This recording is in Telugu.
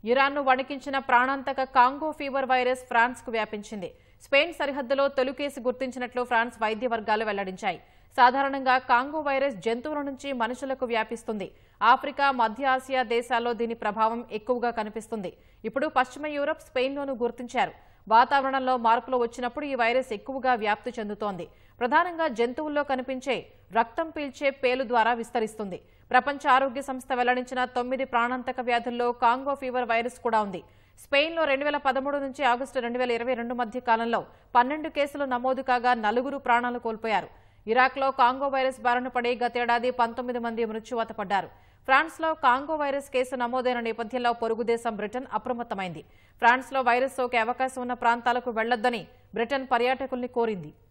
ఇరాన్ను వణికించిన ప్రాణాంతక కాంగో ఫీవర్ వైరస్ ఫ్రాన్స్కు వ్యాపించింది స్పెయిన్ సరిహద్దులో తొలి కేసు గుర్తించినట్లు ఫ్రాన్స్ వైద్య వర్గాలు వెల్లడించాయి సాధారణంగా కాంగో వైరస్ జంతువుల నుంచి మనుషులకు వ్యాపిస్తుంది ఆఫ్రికా మధ్య ఆసియా దేశాల్లో దీని ప్రభావం ఎక్కువగా కనిపిస్తుంది ఇప్పుడు పశ్చిమ యూరప్ స్పెయిన్లోనూ గుర్తించారు వాతావరణంలో మార్పులు వచ్చినప్పుడు ఈ వైరస్ ఎక్కువగా వ్యాప్తి చెందుతోంది ప్రధానంగా జంతువుల్లో కనిపించే రక్తం పీల్చే పేలు ద్వారా విస్తరిస్తుంది ప్రపంచ ఆరోగ్య సంస్థ వెల్లడించిన తొమ్మిది ప్రాణాంతక వ్యాధుల్లో కాంగో ఫీవర్ వైరస్ కూడా ఉంది స్పెయిన్లో రెండు వేల పదమూడు నుంచి ఆగస్టు రెండు వేల ఇరవై రెండు మధ్య కాలంలో పన్నెండు కేసులు నమోదు కాగా నలుగురు ప్రాణాలు కోల్పోయారు ఇరాక్లో కాంగో వైరస్ బారిన పడి గతేడాది పంతొమ్మిది మంది మృత్యువాత పడ్డారు ఫ్రాన్స్లో కాంగో వైరస్ కేసు నమోదైన నేపథ్యంలో పొరుగు దేశం బ్రిటన్ అప్రమత్తమైంది ఫ్రాన్స్లో వైరస్ సోకే అవకాశం ఉన్న ప్రాంతాలకు వెళ్లొద్దని బ్రిటన్ పర్యాటకుల్ని కోరింది